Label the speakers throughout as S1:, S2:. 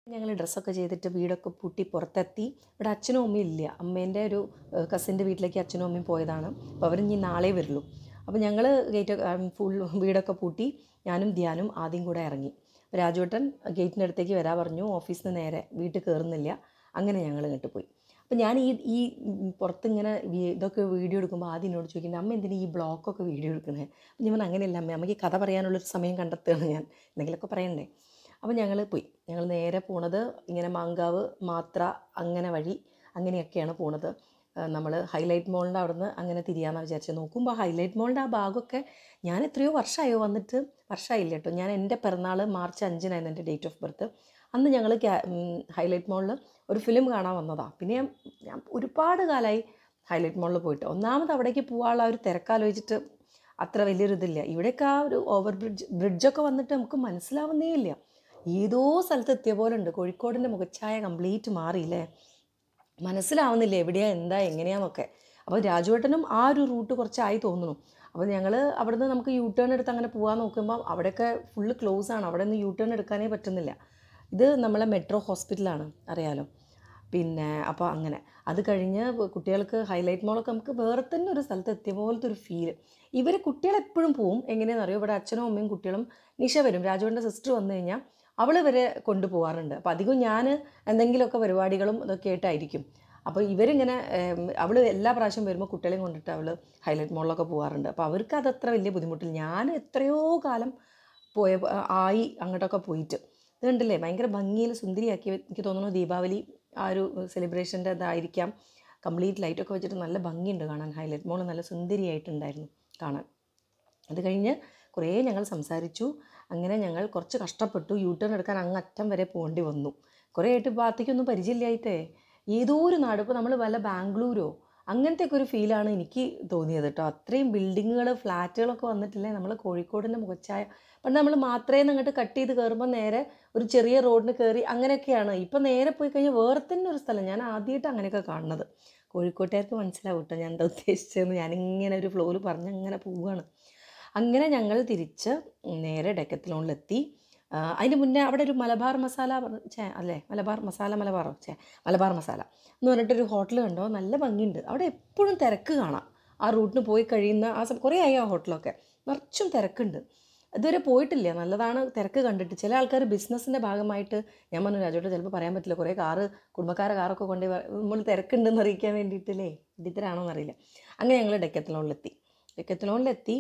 S1: ഞങ്ങൾ ഡ്രസ്സൊക്കെ ചെയ്തിട്ട് വീടൊക്കെ പൂട്ടി പുറത്തെത്തി ഇവിടെ അച്ഛനും അമ്മയും ഇല്ല അമ്മേൻ്റെ ഒരു കസിൻ്റെ വീട്ടിലേക്ക് അച്ഛനും അമ്മയും പോയതാണ് അപ്പോൾ അവർ ഇനി നാളെ വരുള്ളൂ അപ്പോൾ ഞങ്ങൾ ഗേറ്റ് ഫുൾ വീടൊക്കെ പൂട്ടി ഞാനും ധ്യാനും ആദ്യം കൂടെ ഇറങ്ങി രാജുവേട്ടൻ ഗേറ്റിൻ്റെ അടുത്തേക്ക് വരാൻ പറഞ്ഞു ഓഫീസിൽ നിന്ന് നേരെ വീട്ടിൽ കയറുന്നില്ല അങ്ങനെ ഞങ്ങൾ ഇങ്ങോട്ട് പോയി അപ്പോൾ ഞാൻ ഈ ഈ പുറത്തിങ്ങനെ വി- ഇതൊക്കെ വീഡിയോ എടുക്കുമ്പോൾ ആദ്യം എന്നോട് ചോദിക്കുന്നത് അമ്മ എന്തിനാ ഈ ബ്ലോക്കൊക്കെ വീഡിയോ എടുക്കുന്നത് അപ്പം ഞാൻ പറഞ്ഞു, അങ്ങനെയല്ല അമ്മ അമ്മയ്ക്ക് കഥ പറയാനുള്ളൊരു സമയം കണ്ടെത്തുകയാണ് ഞാൻ എന്തെങ്കിലുമൊക്കെ പറയണ്ടേ അപ്പോൾ ഞങ്ങൾ പോയി ഞങ്ങൾ നേരെ പോണത് ഇങ്ങനെ മാങ്കാവ് മാത്ര അങ്ങനെ വഴി അങ്ങനെയൊക്കെയാണ് പോണത് നമ്മൾ ഹൈലൈറ്റ് മോളിൻ്റെ അവിടുന്ന് അങ്ങനെ തിരിയാമെന്ന് വിചാരിച്ചത് നോക്കുമ്പോൾ ഹൈലൈറ്റ് മോളിൻ്റെ ആ ഭാഗമൊക്കെ ഞാൻ എത്രയോ വർഷമായോ വന്നിട്ട് വർഷമായില്ല കേട്ടോ ഞാൻ എൻ്റെ പിറന്നാൾ മാർച്ച് അഞ്ചിനായിരുന്നു എൻ്റെ ഡേറ്റ് ഓഫ് ബർത്ത് അന്ന് ഞങ്ങൾ ഹൈലൈറ്റ് മോളിൽ ഒരു ഫിലിം കാണാൻ വന്നതാണ് പിന്നെ ഞാൻ ഞാൻ ഒരുപാട് കാലമായി ഹൈലൈറ്റ് മോളിൽ പോയിട്ട് ഒന്നാമത് അവിടേക്ക് പോകാനുള്ള ആ ഒരു തിരക്കാലോചിച്ചിട്ട് അത്ര വലിയൊരു ഇതില്ല ഇവിടെയൊക്കെ ആ ഒരു ഓവർ ബ്രിഡ്ജ് ബ്രിഡ്ജൊക്കെ വന്നിട്ട് നമുക്ക് മനസ്സിലാവുന്നേ ഇല്ല ഏതോ സ്ഥലത്ത് എത്തിയ പോലെ ഉണ്ട് കോഴിക്കോടിൻ്റെ മുഖച്ഛായ കംപ്ലീറ്റ് മാറിയില്ലേ മനസ്സിലാവുന്നില്ല എവിടെയാ എന്താ എങ്ങനെയാന്നൊക്കെ അപ്പോൾ രാജുവേട്ടനും ആ ഒരു റൂട്ട് കുറച്ചായി തോന്നുന്നു അപ്പോൾ ഞങ്ങൾ അവിടുന്ന് നമുക്ക് യൂ ടേൺ എടുത്ത് അങ്ങനെ പോകാൻ നോക്കുമ്പോൾ അവിടെയൊക്കെ ഫുള്ള് ക്ലോസ് ആണ് അവിടെ നിന്ന് യൂ ടേൺ എടുക്കാനേ പറ്റുന്നില്ല ഇത് നമ്മളെ മെട്രോ ഹോസ്പിറ്റലാണ് അറിയാലോ പിന്നെ അപ്പോൾ അങ്ങനെ അത് കഴിഞ്ഞ് കുട്ടികൾക്ക് ഹൈലൈറ്റ് മോളൊക്കെ നമുക്ക് വേറെ തന്നെ ഒരു സ്ഥലത്ത് എത്തിയ പോലത്തെ ഒരു ഫീല് ഇവർ കുട്ടികൾ എപ്പോഴും പോവും എങ്ങനെയാണെന്ന് അറിയോ ഇവിടെ അച്ഛനും അമ്മയും കുട്ടികളും നിഷ വരും രാജുവിൻ്റെ സിസ്റ്റർ വന്നു കഴിഞ്ഞാൽ അവൾ വരെ കൊണ്ടുപോകാറുണ്ട് അപ്പോൾ അധികം ഞാൻ എന്തെങ്കിലുമൊക്കെ പരിപാടികളും ഇതൊക്കെ ആയിട്ടായിരിക്കും അപ്പോൾ ഇവരിങ്ങനെ അവൾ എല്ലാ പ്രാവശ്യം വരുമ്പോൾ കുട്ടികളെയും കൊണ്ടിട്ട് അവൾ ഹൈലൈറ്റ് മോളിലൊക്കെ പോകാറുണ്ട് അപ്പോൾ അവർക്ക് അതത്ര വലിയ ബുദ്ധിമുട്ടില്ല ഞാൻ എത്രയോ കാലം പോയ ആയി അങ്ങോട്ടൊക്കെ പോയിട്ട് ഇത് കണ്ടില്ലേ ഭയങ്കര ഭംഗിയിൽ സുന്ദരിയാക്കി എനിക്ക് തോന്നുന്നു ദീപാവലി ആ ഒരു സെലിബ്രേഷൻ്റെ ഇതായിരിക്കാം കംപ്ലീറ്റ് ലൈറ്റൊക്കെ വെച്ചിട്ട് നല്ല ഭംഗിയുണ്ട് കാണാൻ ഹൈലൈറ്റ് മോൾ നല്ല സുന്ദരിയായിട്ടുണ്ടായിരുന്നു കാണാൻ അത് കഴിഞ്ഞ് കുറേ ഞങ്ങൾ സംസാരിച്ചു അങ്ങനെ ഞങ്ങൾ കുറച്ച് കഷ്ടപ്പെട്ടു യൂ ടേൺ എടുക്കാൻ അങ്ങ് അറ്റം വരെ പോകേണ്ടി വന്നു കുറേ ആയിട്ട് ഭാഗത്തേക്കൊന്നും പരിചയമില്ലായിട്ടേ ഏതോ ഒരു നാട് ഇപ്പോൾ നമ്മൾ വല്ല ബാംഗ്ലൂരോ അങ്ങനത്തെയൊക്കെ ഒരു ഫീലാണ് എനിക്ക് തോന്നിയത് കേട്ടോ അത്രയും ബിൽഡിങ്ങുകൾ ഫ്ലാറ്റുകളൊക്കെ വന്നിട്ടില്ലേ നമ്മൾ കോഴിക്കോടിൻ്റെ മുഖച്ചായ പണ്ട് നമ്മൾ മാത്രമേ അങ്ങോട്ട് കട്ട് ചെയ്ത് കയറുമ്പോൾ നേരെ ഒരു ചെറിയ റോഡിന് കയറി അങ്ങനെയൊക്കെയാണ് ഇപ്പം നേരെ പോയി കഴിഞ്ഞാൽ വേറെ തന്നെ ഒരു സ്ഥലം ഞാൻ ആദ്യമായിട്ട് അങ്ങനെയൊക്കെ കാണുന്നത് കോഴിക്കോട്ടുകാർക്ക് മനസ്സിലാവും കേട്ടോ ഞാൻ എന്താ ഉദ്ദേശിച്ചതെന്ന് ഞാനിങ്ങനെ ഒരു ഫ്ലോയിൽ പറഞ്ഞ് അങ്ങനെ പോവുകയാണ് അങ്ങനെ ഞങ്ങൾ തിരിച്ച് നേരെ ഡെക്കത്തിലോണിലെത്തി അതിന് മുന്നേ അവിടെ ഒരു മലബാർ മസാല പറഞ്ഞ ചേ അല്ലേ മലബാർ മസാല മലബാറോ ചേ മലബാർ മസാല എന്ന് പറഞ്ഞിട്ടൊരു ഹോട്ടൽ കണ്ടോ നല്ല ഭംഗിയുണ്ട് അവിടെ എപ്പോഴും തിരക്ക് കാണാം ആ റൂട്ടിന് പോയി കഴിയുന്ന ആ സമയം കുറേ ആയി ആ ഹോട്ടലൊക്കെ നിറച്ചും തിരക്കുണ്ട് ഇതുവരെ പോയിട്ടില്ല നല്ലതാണ് തിരക്ക് കണ്ടിട്ട് ചില ആൾക്കാർ ബിസിനസ്സിൻ്റെ ഭാഗമായിട്ട് ഞാൻ പറഞ്ഞു രാജോട്ട് ചിലപ്പോൾ പറയാൻ പറ്റില്ല കുറേ കാറ് കുടുംബക്കാരെ കാറൊക്കെ കൊണ്ട് നമ്മൾ തിരക്കുണ്ടെന്ന് അറിയിക്കാൻ വേണ്ടിയിട്ടില്ലേ ഇടിത്തരാണോ എന്നറിയില്ല അങ്ങനെ ഞങ്ങൾ ഡെക്കത്തലോണിലെത്തി ഡെക്കത്തലോണിലെത്തി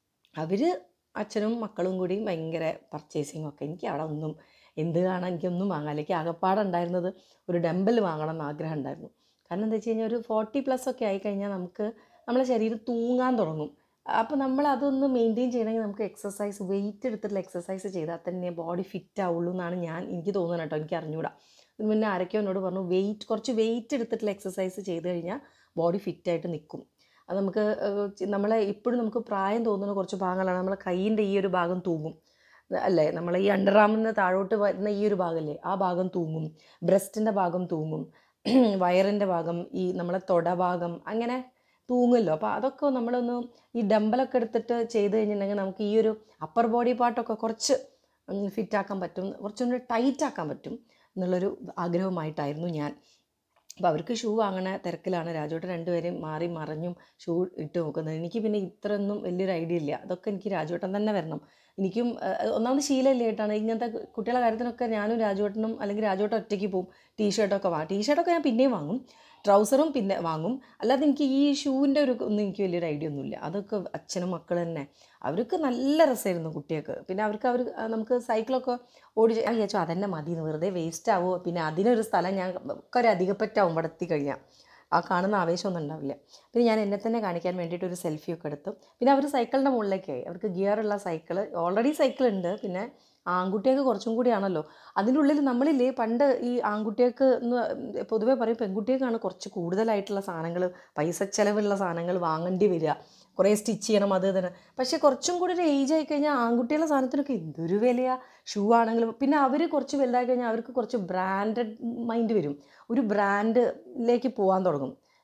S1: അവർ അച്ഛനും മക്കളും കൂടി ഭയങ്കര പർച്ചേസിങ് ഒക്കെ എനിക്ക് അവിടെ ഒന്നും എന്ത് കാണാൻ എനിക്കൊന്നും വാങ്ങാൻ എനിക്ക് ആകപ്പാടെ ഉണ്ടായിരുന്നത് ഒരു ഡംബൽ വാങ്ങണം എന്ന് ആഗ്രഹം ഉണ്ടായിരുന്നു കാരണം എന്താ വെച്ച് കഴിഞ്ഞാൽ ഒരു ഫോർട്ടി പ്ലസ് ഒക്കെ ആയിക്കഴിഞ്ഞാൽ നമുക്ക് നമ്മളെ ശരീരം തൂങ്ങാൻ തുടങ്ങും അപ്പോൾ നമ്മൾ അതൊന്ന് മെയിൻറ്റെയിൻ ചെയ്യണമെങ്കിൽ നമുക്ക് എക്സസൈസ് വെയിറ്റ് എടുത്തിട്ടുള്ള എക്സസൈസ് ചെയ്താൽ തന്നെ ബോഡി ഫിറ്റ് ആവുള്ളൂ എന്നാണ് ഞാൻ എനിക്ക് തോന്നുന്നത് കേട്ടോ എനിക്ക് അറിഞ്ഞൂടാ ഇതിന് മുന്നേ ആരൊക്കെയോ എന്നോട് പറഞ്ഞു വെയിറ്റ് കുറച്ച് വെയിറ്റ് എടുത്തിട്ടുള്ള എക്സസൈസ് ചെയ്ത് കഴിഞ്ഞാൽ ബോഡി ഫിറ്റായിട്ട് നിൽക്കും അത് നമുക്ക് നമ്മളെ ഇപ്പോഴും നമുക്ക് പ്രായം തോന്നുന്ന കുറച്ച് ഭാഗങ്ങളാണ് നമ്മളെ കൈയിൻ്റെ ഈ ഒരു ഭാഗം തൂങ്ങും അല്ലേ നമ്മളെ ഈ അണ്ടർആമിന്ന് താഴോട്ട് വരുന്ന ഈ ഒരു ഭാഗമല്ലേ ആ ഭാഗം തൂങ്ങും ബ്രസ്റ്റിൻ്റെ ഭാഗം തൂങ്ങും വയറിൻ്റെ ഭാഗം ഈ നമ്മളെ തൊട ഭാഗം അങ്ങനെ തൂങ്ങുമല്ലോ അപ്പോൾ അതൊക്കെ നമ്മളൊന്ന് ഈ ഡമ്പലൊക്കെ എടുത്തിട്ട് ചെയ്ത് കഴിഞ്ഞിട്ടുണ്ടെങ്കിൽ നമുക്ക് ഈ ഒരു അപ്പർ ബോഡി പാർട്ടൊക്കെ കുറച്ച് ഫിറ്റാക്കാൻ പറ്റും കുറച്ചുകൂടി ടൈറ്റ് ആക്കാൻ പറ്റും എന്നുള്ളൊരു ആഗ്രഹമായിട്ടായിരുന്നു ഞാൻ അപ്പോൾ അവർക്ക് ഷൂ വാങ്ങണ തിരക്കിലാണ് രാജോട്ടൻ രണ്ടുപേരെയും മാറി മറിഞ്ഞും ഷൂ ഇട്ട് നോക്കുന്നത് എനിക്ക് പിന്നെ ഇത്രയൊന്നും വലിയൊരു ഐഡിയ ഇല്ല അതൊക്കെ എനിക്ക് രാജോട്ടൻ തന്നെ വരണം എനിക്കും ഒന്നാമത് ശീലമില്ലായിട്ടാണ് ഇങ്ങനത്തെ കുട്ടികളുടെ കാര്യത്തിനൊക്കെ ഞാനും രാജുവേട്ടനും അല്ലെങ്കിൽ രാജുവേട്ടൻ ഒറ്റയ്ക്ക് പോകും ടീഷർട്ടൊക്കെ വാങ്ങും ടീഷർട്ടൊക്കെ ഞാൻ പിന്നെയും വാങ്ങും ട്രൗസറും പിന്നെ വാങ്ങും അല്ലാതെ എനിക്ക് ഈ ഷൂവിൻ്റെ ഒരു ഒന്നും എനിക്ക് വലിയൊരു ഐഡിയ ഒന്നുമില്ല അതൊക്കെ അച്ഛനും മക്കൾ തന്നെ അവർക്ക് നല്ല രസമായിരുന്നു കുട്ടികൾക്ക് പിന്നെ അവർക്ക് അവർ നമുക്ക് സൈക്കിളൊക്കെ ഓടി ഞാൻ വിചാരിച്ചു അതന്നെ മതി എന്ന് വെറുതെ വേസ്റ്റ് ആവുമോ പിന്നെ അതിനൊരു സ്ഥലം ഞാൻ ഒക്കെ ഒരു അധികപ്പറ്റാവും ഇവിടെ എത്തിക്കഴിഞ്ഞാൽ ആ കാണുന്ന ആവേശമൊന്നും ഉണ്ടാവില്ല പിന്നെ ഞാൻ എന്നെ തന്നെ കാണിക്കാൻ വേണ്ടിയിട്ട് ഒരു സെൽഫിയൊക്കെ എടുത്തു പിന്നെ അവർ സൈക്കിളിൻ്റെ മുകളിലേക്കായി അവർക്ക് ഗിയറുള്ള സൈക്കിൾ ഓൾറെഡി സൈക്കിൾ ഉണ്ട് പിന്നെ ആൺകുട്ടികൾക്ക് കുറച്ചും കൂടിയാണല്ലോ അതിൻ്റെ ഉള്ളിൽ നമ്മളില്ലേ പണ്ട് ഈ ആൺകുട്ടികൾക്ക് എന്ന് പൊതുവേ പറയും പെൺകുട്ടികൾക്കാണ് കുറച്ച് കൂടുതലായിട്ടുള്ള സാധനങ്ങൾ പൈസ ചിലവുള്ള സാധനങ്ങൾ വാങ്ങേണ്ടി വരിക കുറേ സ്റ്റിച്ച് ചെയ്യണം അത് തന്നെ പക്ഷേ കുറച്ചും കൂടി ഒരു ഏജ് ആയി കഴിഞ്ഞാൽ ആൺകുട്ടികളുടെ സാധനത്തിനൊക്കെ എന്തൊരു വിലയാ ഷൂ ആണെങ്കിലും പിന്നെ അവർ കുറച്ച് വലുതായി കഴിഞ്ഞാൽ അവർക്ക് കുറച്ച് ബ്രാൻഡഡ് മൈൻഡ് വരും ഒരു ബ്രാൻഡിലേക്ക് പോകാൻ തുടങ്ങും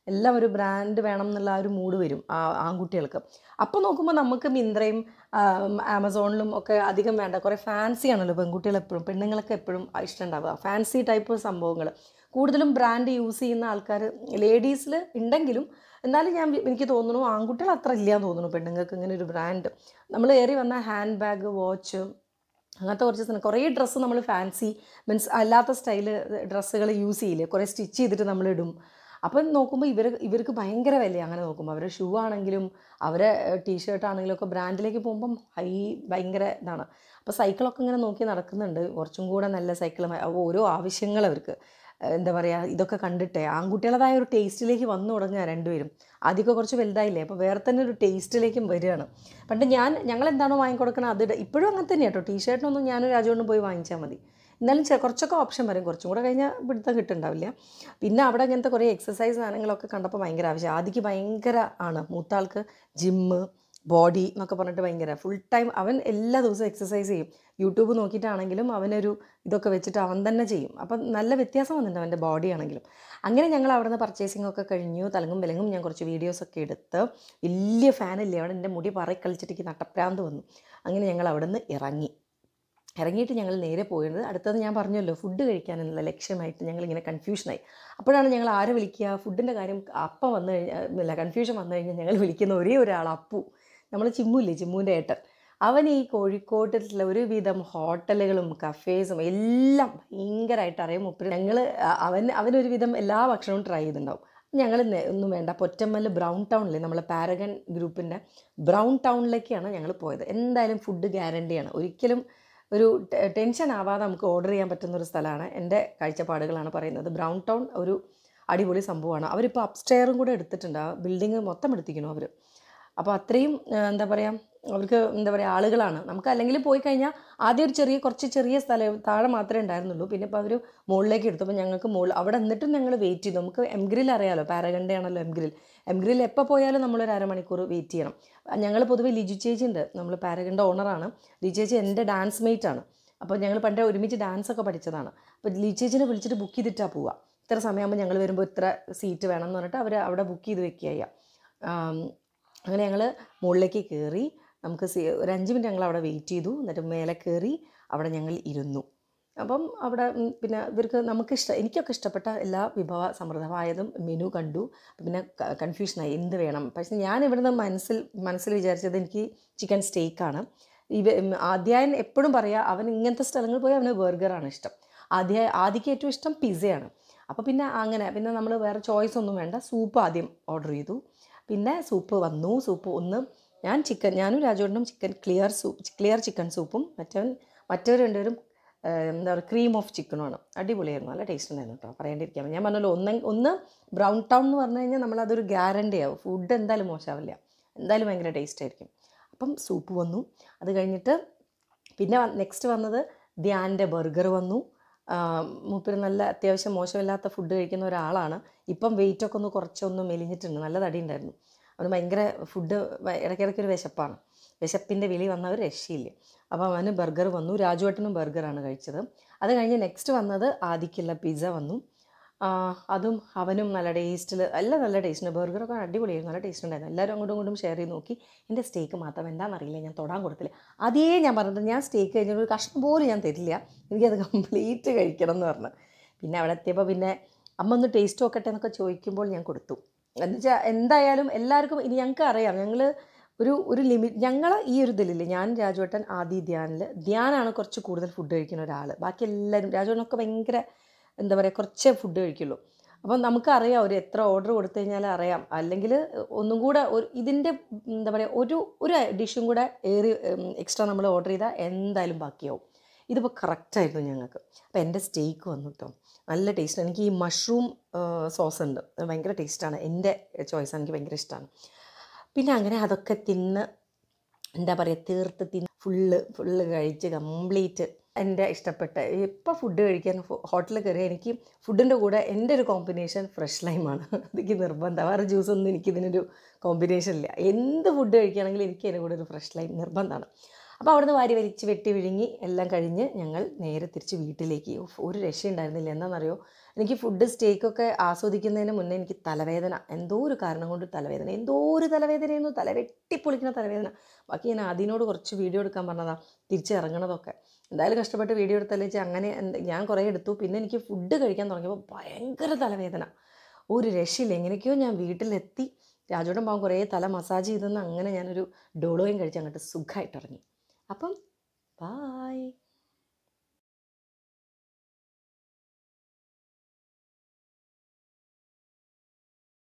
S1: എല്ലാം ഒരു ബ്രാൻഡ് വേണം എന്നുള്ള ആ ഒരു മൂഡ് വരും ആ ആൺകുട്ടികൾക്ക് അപ്പോൾ നോക്കുമ്പോൾ നമുക്ക് മിന്ത്രയും ആം, ആമസോണിലും ഒക്കെ അധികം വേണ്ട കുറേ ഫാൻസി ആണല്ലോ പെൺകുട്ടികൾ എപ്പോഴും പെണ്ണുങ്ങളൊക്കെ എപ്പോഴും ഇഷ്ടം ഉണ്ടാവുക ഫാൻസി ടൈപ്പ് സംഭവങ്ങൾ കൂടുതലും ബ്രാൻഡ് യൂസ് ചെയ്യുന്ന ആൾക്കാർ ലേഡീസിൽ ഉണ്ടെങ്കിലും എന്നാലും ഞാൻ വി- എനിക്ക് തോന്നുന്നു ആൺകുട്ടികൾ അത്ര ഇല്ലയെന്ന് തോന്നുന്നു പെണ്ണുങ്ങൾക്ക് ഇങ്ങനെ ഒരു ബ്രാൻഡ് നമ്മൾ ഏറി വന്ന ഹാൻഡ് ബാഗ് വാച്ച് അങ്ങനത്തെ കുറച്ച് സാധനം കുറേ ഡ്രസ്സ് നമ്മൾ ഫാൻസി മീൻസ് അല്ലാത്ത സ്റ്റൈല് ഡ്രസ്സുകൾ യൂസ് ചെയ്യില്ലേ കുറേ സ്റ്റിച്ച് ചെയ്തിട്ട് നമ്മൾ ഇടും അപ്പം നോക്കുമ്പോൾ ഇവർ ഇവർക്ക് ഭയങ്കര വിലയാണ് അങ്ങനെ നോക്കുമ്പോൾ അവരുടെ ഷൂ ആണെങ്കിലും അവരെ ടീഷർട്ട് ആണെങ്കിലും ഒക്കെ ബ്രാൻഡിലേക്ക് പോകുമ്പം ഹൈ ഭയങ്കര ഇതാണ് അപ്പോൾ സൈക്കിളൊക്കെ ഇങ്ങനെ നോക്കി നടക്കുന്നുണ്ട് കുറച്ചും കൂടെ നല്ല സൈക്കിൾ ഓരോ ആവശ്യങ്ങൾ അവർക്ക് ഏഹ് എന്താ പറയുക ഇതൊക്കെ കണ്ടിട്ടേ ആൺകുട്ടികളതായ ഒരു ടേസ്റ്റിലേക്ക് വന്നു തുടങ്ങുക രണ്ടുപേരും ആദ്യമൊക്കെ കുറച്ച് വലുതായില്ലേ അപ്പോൾ വേറെ തന്നെ ഒരു ടേസ്റ്റിലേക്കും വരികയാണ് പണ്ട് ഞാൻ ഞങ്ങൾ എന്താണോ വാങ്ങിക്കൊടുക്കണം അത് ഇട- ഇപ്പോഴും അങ്ങനെ തന്നെയാണ് കേട്ടോ ടീഷർട്ടിനൊന്നും ഞാനും രാജുകൊണ്ടും പോയി വാങ്ങിച്ചാൽ മതി എന്നാലും ചെ- കുറച്ചൊക്കെ ഓപ്ഷൻ വരും കുറച്ചും കൂടെ കഴിഞ്ഞാൽ പിടുത്തം കിട്ടുന്നുണ്ടാവില്ല പിന്നെ അവിടെ അങ്ങനത്തെ കുറേ എക്സസൈസ് സാധനങ്ങളൊക്കെ കണ്ടപ്പോൾ ഭയങ്കര ആവശ്യം ആദ്യക്ക് ഭയങ്കര ആണ് മൂത്ത ആൾക്ക് ജിമ്മ് ബോഡി എന്നൊക്കെ പറഞ്ഞിട്ട് ഭയങ്കര ഫുൾ ടൈം അവൻ എല്ലാ ദിവസവും എക്സസൈസ് ചെയ്യും യൂട്യൂബ് നോക്കിയിട്ടാണെങ്കിലും അവനൊരു ഇതൊക്കെ വെച്ചിട്ട് അവൻ തന്നെ ചെയ്യും അപ്പം നല്ല വ്യത്യാസം വന്നിട്ടുണ്ട് അവൻ്റെ ബോഡി ആണെങ്കിലും അങ്ങനെ ഞങ്ങൾ അവിടെ നിന്ന് പർച്ചേസിംഗ് ഒക്കെ കഴിഞ്ഞു തലങ്ങും വിലങ്ങും ഞാൻ കുറച്ച് വീഡിയോസൊക്കെ എടുത്ത് വലിയ ഫാനില്ലേ അവിടെ എൻ്റെ മുടി പറയി കളിച്ചിട്ട് എനിക്ക് നട്ടപ്രാന്ത് വന്നു അങ്ങനെ ഞങ്ങൾ അവിടെ നിന്ന് ഇറങ്ങി ഇറങ്ങിയിട്ട് ഞങ്ങൾ നേരെ പോയത് അടുത്തത് ഞാൻ പറഞ്ഞല്ലോ ഫുഡ് കഴിക്കാനെന്നുള്ള ലക്ഷ്യമായിട്ട് ഞങ്ങളിങ്ങനെ കൺഫ്യൂഷനായി അപ്പോഴാണ് ഞങ്ങൾ ആരെ വിളിക്കുക ഫുഡിൻ്റെ കാര്യം അപ്പം വന്നു കഴിഞ്ഞാൽ അല്ല കൺഫ്യൂഷൻ വന്നു കഴിഞ്ഞാൽ ഞങ്ങൾ വിളിക്കുന്ന ഒരേ ഒരാൾ അപ്പു നമ്മൾ ചിമ്മുല്ലേ ചിമ്മുവിൻ്റെ ഏട്ടൻ അവൻ ഈ കോഴിക്കോട്ടിലുള്ള ഒരുവിധം ഹോട്ടലുകളും കഫേസും എല്ലാം ഭയങ്കരമായിട്ട് അറിയാം മുപ്പര് ഞങ്ങൾ അവൻ അവനൊരുവിധം എല്ലാ ഭക്ഷണവും ട്രൈ ചെയ്തിട്ടുണ്ടാവും ഞങ്ങൾ ഒന്നും വേണ്ട പൊറ്റമ്മൽ ബ്രൗൺ ടൗണിൽ നമ്മൾ പാരഗൺ ഗ്രൂപ്പിൻ്റെ ബ്രൗൺ ടൗണിലേക്കാണ് ഞങ്ങൾ പോയത് എന്തായാലും ഫുഡ് ഗ്യാരണ്ടിയാണ് ഒരിക്കലും ഒരു ടെ- ടെൻഷൻ ആവാതെ നമുക്ക് ഓർഡർ ചെയ്യാൻ പറ്റുന്ന ഒരു സ്ഥലമാണ് എൻ്റെ കാഴ്ചപ്പാടുകളാണ് പറയുന്നത് ബ്രൗൺ ടൗൺ ഒരു അടിപൊളി സംഭവമാണ് അവരിപ്പോൾ അപ്സ്റ്റെയറും കൂടെ എടുത്തിട്ടുണ്ട് ആ ബിൽഡിങ് മൊത്തം എടുത്തിരിക്കുന്നു അവർ അപ്പോൾ അത്രയും ആ, എന്താ പറയുക അവർക്ക് എന്താ പറയുക ആളുകളാണ് നമുക്ക് അല്ലെങ്കിൽ പോയി കഴിഞ്ഞാൽ ആദ്യം ഒരു ചെറിയ കുറച്ച് ചെറിയ സ്ഥലം താഴെ മാത്രമേ ഉണ്ടായിരുന്നുള്ളൂ പിന്നെ ഇപ്പോൾ അവർ മുകളിലേക്ക് എടുത്തു അപ്പോൾ ഞങ്ങൾക്ക് മുകളിൽ അവിടെ എന്നിട്ടും ഞങ്ങൾ വെയിറ്റ് ചെയ്തു നമുക്ക് എം ഗ്രിൽ അറിയാലോ പാരഗണ്ടെ ആണല്ലോ എം ഗ്രിൽ എം ഗ്രിൽ എപ്പോൾ പോയാലും നമ്മളൊരു അരമണിക്കൂർ വെയിറ്റ് ചെയ്യണം ഞങ്ങൾ പൊതുവെ ലിജു ചേച്ചി ഉണ്ട് നമ്മൾ പാരഗണ്ടെ ഓണറാണ് ലിജു ചേച്ചി എൻ്റെ ഡാൻസ് മേറ്റ് ആണ് അപ്പോൾ ഞങ്ങൾ പണ്ട് ഒരുമിച്ച് ഡാൻസ് ഒക്കെ പഠിച്ചതാണ് അപ്പോൾ ലിജു ചേച്ചിനെ വിളിച്ചിട്ട് ബുക്ക് ചെയ്തിട്ടാണ് പോവുക ഇത്ര സമയമാകുമ്പോൾ ഞങ്ങൾ വരുമ്പോൾ ഇത്ര സീറ്റ് വേണം എന്ന് പറഞ്ഞിട്ട് അവർ അവിടെ ബുക്ക് ചെയ്ത് വെക്കുക ചെയ്യുക ആം, അങ്ങനെ ഞങ്ങൾ മുകളിലേക്ക് കയറി നമുക്ക് സി ഒരു അഞ്ച് മിനിറ്റ് ഞങ്ങൾ അവിടെ വെയിറ്റ് ചെയ്തു എന്നിട്ട് മേലെ കയറി അവിടെ ഞങ്ങൾ ഇരുന്നു അപ്പം അവിടെ ഉം, പിന്നെ ഇവർക്ക് നമുക്ക് ഇഷ്ടം എനിക്കൊക്കെ ഇഷ്ടപ്പെട്ട എല്ലാ വിഭവ സമൃദ്ധമായതും മെനു കണ്ടു പിന്നെ കൺഫ്യൂഷനായി എന്ത് വേണം പക്ഷേ ഞാൻ ഇവിടുന്ന് മനസ്സിൽ മനസ്സിൽ വിചാരിച്ചത് എനിക്ക് ചിക്കൻ സ്റ്റേക്കാണ് ഇവ ആദ്യായൻ എപ്പോഴും പറയാം അവൻ ഇങ്ങനത്തെ സ്ഥലങ്ങളിൽ പോയി അവന് ബർഗറാണ് ഇഷ്ടം ആദ്യ ആദ്യക്ക് ഏറ്റവും ഇഷ്ടം പിസയാണ് അപ്പോൾ പിന്നെ അങ്ങനെ പിന്നെ നമ്മൾ വേറെ ചോയ്സ് ഒന്നും വേണ്ട സൂപ്പ് ആദ്യം ഓർഡർ ചെയ്തു പിന്നെ സൂപ്പ് വന്നു സൂപ്പ് ഒന്ന് ഞാൻ ചിക്കൻ ഞാനും രാജുവേട്ടനും chicken clear soup clear chicken സൂപ്പും മറ്റവൻ മറ്റവർ രണ്ടുപേരും ഏഹ്, എന്താ പറയുക ക്രീം ഓഫ് ചിക്കനുമാണ് അടിപൊളിയായിരുന്നു നല്ല ടേസ്റ്റ് ഉണ്ടായിരുന്നു കേട്ടോ പറയാണ്ടിരിക്കാൻ ഞാൻ പറഞ്ഞല്ലോ ഒന്ന് ഒന്ന് ബ്രൗൺ ടൗൺ എന്ന് പറഞ്ഞു കഴിഞ്ഞാൽ നമ്മളതൊരു ഗ്യാരണ്ടി ആവും ഫുഡ് എന്തായാലും മോശമാവില്ല എന്തായാലും ഭയങ്കര ടേസ്റ്റ് ആയിരിക്കും അപ്പം സൂപ്പ് വന്നു അത് കഴിഞ്ഞിട്ട് പിന്നെ നെക്സ്റ്റ് വന്നത് ധ്യാൻ്റെ ബർഗർ വന്നു ആ, മൂപ്പര് നല്ല അത്യാവശ്യം മോശമില്ലാത്ത ഫുഡ് കഴിക്കുന്ന ഒരാളാണ് ഇപ്പം വെയിറ്റ് ഒക്കെ ഒന്ന് കുറച്ചൊന്ന് മെലിഞ്ഞിട്ടുണ്ട് നല്ല തടി ഉണ്ടായിരുന്നു അവന് ഭയങ്കര ഫുഡ് ഇടയ്ക്കിടയ്ക്ക് ഒരു വിശപ്പാണ് വിശപ്പിൻ്റെ വിളി വന്ന ഒരു രക്ഷയില്ല അപ്പോൾ അവന് ബർഗർ വന്നു രാജുവേട്ടനും ബർഗറാണ് കഴിച്ചത് അത് കഴിഞ്ഞ് നെക്സ്റ്റ് വന്നത് ആദിക്കുള്ള പിസ്സ വന്നു ആ, അതും അവനും നല്ല ടേസ്റ്റിൽ എല്ലാം നല്ല ടേസ്റ്റ് ബർഗറൊക്കെ അടിപൊളിയായിരുന്നു നല്ല ടേസ്റ്റ് ഉണ്ടായിരുന്നു എല്ലാവരും അങ്ങോട്ടും ഇങ്ങോട്ടും ഷെയർ ചെയ്ത് നോക്കി എൻ്റെ സ്റ്റേക്ക് മാത്രം എന്താണെന്നറിയില്ല ഞാൻ തൊടാൻ കൊടുത്തില്ല അതേ ഞാൻ പറഞ്ഞത് ഞാൻ സ്റ്റേക്ക് കഴിഞ്ഞ ഒരു കഷ്ണം പോലും ഞാൻ തരില്ല എനിക്കത് കംപ്ലീറ്റ് കഴിക്കണം എന്ന് പറഞ്ഞു പിന്നെ അവിടെ എത്തിയപ്പോൾ പിന്നെ അമ്മ ഒന്ന് ടേസ്റ്റ് നോക്കട്ടെ എന്നൊക്കെ ചോദിക്കുമ്പോൾ ഞാൻ കൊടുത്തു എന്നുവെച്ചാൽ എന്തായാലും എല്ലാവർക്കും ഇനി ഞങ്ങൾക്ക് അറിയാം ഞങ്ങൾ ഒരു ഒരു ലിമിറ്റ് ഞങ്ങൾ ഈ ഒരു ഇതിലില്ലേ ഞാൻ രാജുവേട്ടൻ ആദി ധ്യാനിൽ ധ്യാനാണ് കുറച്ച് കൂടുതൽ ഫുഡ് കഴിക്കുന്ന ഒരാൾ ബാക്കി എല്ലാവരും രാജുവേട്ടനൊക്കെ ഭയങ്കര എന്താ പറയുക കുറച്ചേ ഫുഡ് കഴിക്കുള്ളൂ അപ്പം നമുക്കറിയാം ഒരു എത്ര ഓർഡർ കൊടുത്തു കഴിഞ്ഞാൽ അറിയാം അല്ലെങ്കിൽ ഒന്നും കൂടെ ഒരു ഇതിൻ്റെ എന്താ പറയുക ഒരു ഒരു ഡിഷും കൂടെ ഏറി എക്സ്ട്രാ നമ്മൾ ഓർഡർ ചെയ്താൽ എന്തായാലും ബാക്കിയാവും ഇതിപ്പോൾ കറക്റ്റായിരുന്നു ഞങ്ങൾക്ക് അപ്പോൾ എൻ്റെ സ്റ്റേക്ക് വന്നു കേട്ടോ നല്ല ടേസ്റ്റ് എനിക്ക് ഈ മഷ്റൂം സോസ് ഉണ്ട് അത് ഭയങ്കര ടേസ്റ്റാണ് എൻ്റെ ചോയ്സ് എനിക്ക് ഭയങ്കര ഇഷ്ടമാണ് പിന്നെ അങ്ങനെ അതൊക്കെ തിന്ന് എന്താ പറയുക തീർത്ത് തിന്ന് ഫുള്ള് ഫുള്ള് കഴിച്ച് കംപ്ലീറ്റ് എൻ്റെ ഇഷ്ടപ്പെട്ട ഇപ്പോൾ ഫുഡ് കഴിക്കാൻ ഹോട്ടലിൽ കയറി എനിക്ക് ഫുഡിൻ്റെ കൂടെ എൻ്റെ ഒരു കോമ്പിനേഷൻ ഫ്രഷ് ലൈമാണ് എനിക്ക് നിർബന്ധം വേറെ ജ്യൂസൊന്നും എനിക്കിതിനൊരു കോമ്പിനേഷൻ ഇല്ല എന്ത് ഫുഡ് കഴിക്കുകയാണെങ്കിലും എനിക്ക് അതിൻ്റെ കൂടെ ഒരു ഫ്രഷ് ലൈം നിർബന്ധമാണ് അപ്പോൾ അവിടുന്ന് വാരി വലിച്ച് വെട്ടി വിഴുങ്ങി എല്ലാം കഴിഞ്ഞ് ഞങ്ങൾ നേരെ തിരിച്ച് വീട്ടിലേക്ക് ഉഫ്, ഒരു രക്ഷയുണ്ടായിരുന്നില്ല എന്താണെന്നറിയോ എനിക്ക് ഫുഡ് സ്റ്റേക്കൊക്കെ ആസ്വദിക്കുന്നതിന് മുന്നേ എനിക്ക് തലവേദന എന്തോ ഒരു കാരണം കൊണ്ട് തലവേദന എന്തോ ഒരു തലവേദനയെന്നു തല വെട്ടിപ്പൊളിക്കുന്ന തലവേദന ബാക്കി ഞാൻ അതിനോട് കുറച്ച് വീഡിയോ എടുക്കാൻ പറഞ്ഞതാ തിരിച്ചിറങ്ങണതൊക്കെ എന്തായാലും കഷ്ടപ്പെട്ട് വീഡിയോ എടുത്തല്ലേ വെച്ചാൽ അങ്ങനെ എന്ത് ഞാൻ കുറേ എടുത്തു പിന്നെ എനിക്ക് ഫുഡ് കഴിക്കാൻ തുടങ്ങിയപ്പോൾ ഭയങ്കര തലവേദന ഒരു രക്ഷയില്ല എങ്ങനെയൊക്കെയോ ഞാൻ വീട്ടിലെത്തി രാജോടൻ പാവം കുറേ തല മസാജ് ചെയ്തെന്ന് അങ്ങനെ ഞാനൊരു ഡോളോയും കഴിച്ച് അങ്ങോട്ട് സുഖമായിട്ട് ഇറങ്ങി അപ്പം ബായ്